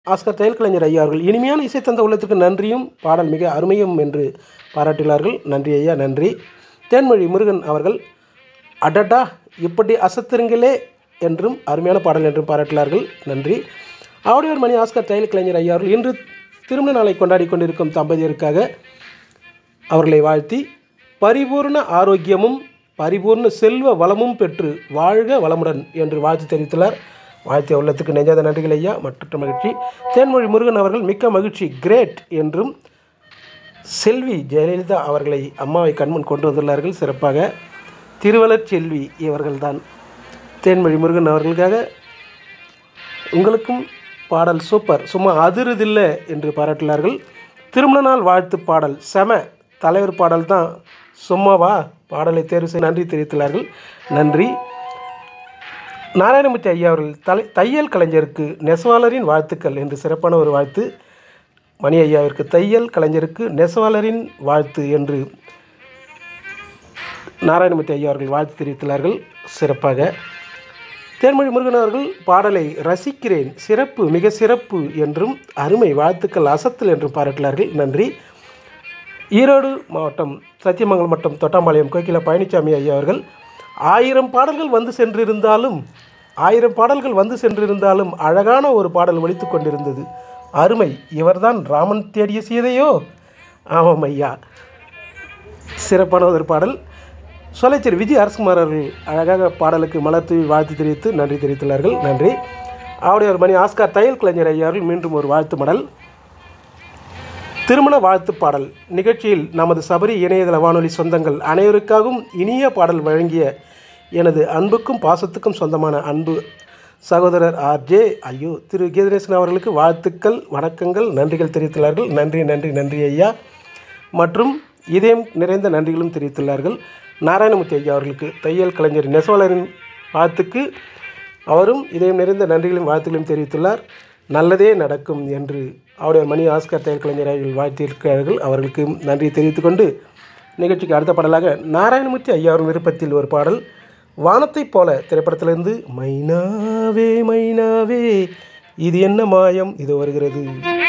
Oscar தையல் கலைஞர் ஐயா அவர்கள் இனிமையான இசை தந்த உள்ளத்துக்கு நன்றியும் பாடல் மிக அருமையும் என்று பாராட்டினார்கள் நன்றி ஐயா நன்றி தேன்மொழி முருகன் அவர்கள் அடடா இப்படி அசத்துருங்களே என்றும் அருமையான பாடல் என்றும் பாராட்டினார்கள் நன்றி ஆவுடையார் மணி ஆஸ்கர் தையல் கலைஞர் ஐயா அவர்கள் இன்று திருமண நாளை கொண்டாடி கொண்டிருக்கும் தம்பதியருக்காக அவர்களை வாழ்த்தி பரிபூர்ண ஆரோக்கியமும் பரிபூர்ண செல்வ வளமும் பெற்று வாழ்க வளமுடன் என்று வாழ்த்து தெரிவித்துள்ளார் வாழ்த்திய உள்ளத்துக்கு நெஞ்சாத நன்றிகள் ஐயா மற்ற மகிழ்ச்சி தேன்மொழி முருகன் அவர்கள் மிக்க மகிழ்ச்சி கிரேட் என்றும் செல்வி ஜெயலலிதா அவர்களை அம்மாவை கண்முன் கொண்டு வந்துள்ளார்கள் சிறப்பாக திருவளர் செல்வி இவர்கள்தான் தேன்மொழி முருகன் அவர்களுக்காக உங்களுக்கும் பாடல் சூப்பர் சும்மா அதிருதில்லை என்று பாராட்டினார்கள் திருமண நாள் வாழ்த்து பாடல் செம தலைவர் பாடல் தான் சும்மாவா பாடலை தேர்வு செய்ய நன்றி தெரிவித்துள்ளார்கள் நன்றி நாராயணமூர்த்தி ஐயா அவர்கள் தலை தையல் கலைஞருக்கு நெசவாளரின் வாழ்த்துக்கள் என்று சிறப்பான ஒரு வாழ்த்து மணி ஐயாவிற்கு தையல் கலைஞருக்கு நெசவாளரின் வாழ்த்து என்று நாராயணமூர்த்தி ஐயா அவர்கள் வாழ்த்து தெரிவித்துள்ளார்கள் சிறப்பாக தேன்மொழி முருகன் அவர்கள் பாடலை ரசிக்கிறேன் சிறப்பு மிக சிறப்பு என்றும் அருமை வாழ்த்துக்கள் அசத்தல் என்றும் பாராட்டினார்கள் நன்றி ஈரோடு மாவட்டம் சத்தியமங்கலம் மற்றும் தொட்டாம்பாளையம் கோகிலா பழனிசாமி ஐயா அவர்கள் ஆயிரம் பாடல்கள் வந்து சென்றிருந்தாலும் ஆயிரம் பாடல்கள் வந்து சென்றிருந்தாலும் அழகான ஒரு பாடல் ஒலித்து கொண்டிருந்தது அருமை இவர்தான் ராமன் தேடிய சீதையோ ஆமாம் ஐயா சிறப்பான ஒரு பாடல் சொலைச்சர் விஜய் அரசுகுமார் அவர்கள் அழகாக பாடலுக்கு மலர் தூவி வாழ்த்து தெரிவித்து நன்றி தெரிவித்துள்ளார்கள் நன்றி அவருடைய ஒரு மணி ஆஸ்கார் தையல் கலைஞர் ஐயா அவர்கள் மீண்டும் ஒரு வாழ்த்து மடல் திருமண வாழ்த்து பாடல் நிகழ்ச்சியில் நமது சபரி இணையதள வானொலி சொந்தங்கள் அனைவருக்காகவும் இனிய பாடல் வழங்கிய எனது அன்புக்கும் பாசத்துக்கும் சொந்தமான அன்பு சகோதரர் ஆர்ஜே ஐயோ திரு கீதநேசன் அவர்களுக்கு வாழ்த்துக்கள் வணக்கங்கள் நன்றிகள் தெரிவித்துள்ளார்கள் நன்றி நன்றி நன்றி ஐயா மற்றும் இதயம் நிறைந்த நன்றிகளும் தெரிவித்துள்ளார்கள் நாராயணமூர்த்தி ஐயா அவர்களுக்கு தையல் கலைஞர் நெசவாளரின் வாழ்த்துக்கு அவரும் இதயம் நிறைந்த நன்றிகளையும் வாழ்த்துக்களையும் தெரிவித்துள்ளார் நல்லதே நடக்கும் என்று அவருடைய மணி ஆஸ்கர் தையல் கலைஞர் அவர்கள் வாழ்த்தியிருக்கிறார்கள் அவர்களுக்கு நன்றி தெரிவித்துக்கொண்டு நிகழ்ச்சிக்கு அடுத்த பாடலாக நாராயணமூர்த்தி ஐயா அவர்கள் விருப்பத்தில் ஒரு பாடல் வானத்தைப் போல திரைப்படத்திலிருந்து மைனாவே மைனாவே இது என்ன மாயம் இது வருகிறது